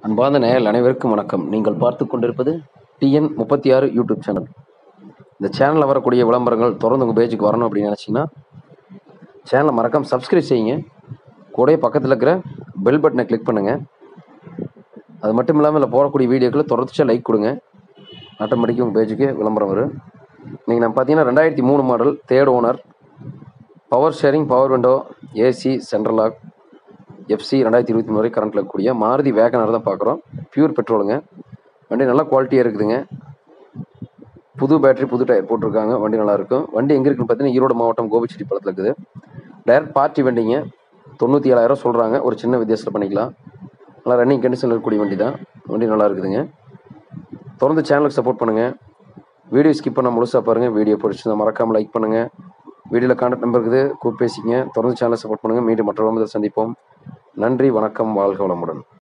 அன்பார்ந்த நேயர்கள் அனைவருக்கும் வணக்கம் நீங்கள் பார்த்து கொண்டிருப்பது டிஎன் முப்பத்தி ஆறு யூடியூப் சேனல் இந்த சேனலில் வரக்கூடிய விளம்பரங்கள் தொடர்ந்து உங்கள் பேஜுக்கு வரணும் அப்படின்னு நினச்சிங்கன்னா சேனலை மறக்காம சப்ஸ்கிரைப் செய்யுங்க கூடயே பக்கத்தில் இருக்கிற பெல் பட்டனை கிளிக் பண்ணுங்கள் அது மட்டும் இல்லாமல் இதில் போடக்கூடிய வீடியோக்களை தொடர்ச்சியாக லைக் கொடுங்க ஆட்டோமேட்டிக்காக உங்கள் பேஜுக்கு விளம்பரம் வரும் நீங்கள் நம்ம பார்த்தீங்கன்னா ரெண்டாயிரத்தி மூணு model third owner power steering power window AC central lock FC ரெண்டாயிரத்தி இருபத்தி மூணு வரை கரண்ட்டில் இருக்கக்கூடிய மாருதி வேகனர் தான் பார்க்குறோம் பியூர் பெட்ரோலுங்க வண்டி நல்லா குவாலிட்டியாக இருக்குதுங்க புது பேட்டரி புது டயர் போட்டிருக்காங்க வண்டி நல்லா இருக்கும் வண்டி எங்கே இருக்குன்னு பார்த்தீங்கன்னா ஈரோடு மாவட்டம் கோபிச்செட்டிப்பாளத்தில் இருக்குது டைரக்ட் பார்ட்டி வண்டிங்க தொண்ணூற்றி ஏழாயிரம் சொல்கிறாங்க ஒரு சின்ன வித்தியாசத்தில் பண்ணிக்கலாம் நல்லா ரன்னிங் கண்டிஷனில் இருக்கக்கூடிய வண்டி தான் வண்டி நல்லா இருக்குதுங்க தொடர்ந்து சேனலுக்கு சப்போர்ட் பண்ணுங்கள் வீடியோ ஸ்கிப் பண்ண முழுசாக பாருங்கள் வீடியோ பிடிச்சிருந்தா மறக்காமல் லைக் பண்ணுங்கள் வீடியோவில் கான்டாக்ட் நம்பர் இருக்குது கூப்பிட்டு பேசிங்க தொடர்ந்து சேனலை சப்போர்ட் பண்ணுங்கள் மீண்டும் மற்றவங்க சந்திப்போம் நன்றி வணக்கம் வாழ்க வளமுடன்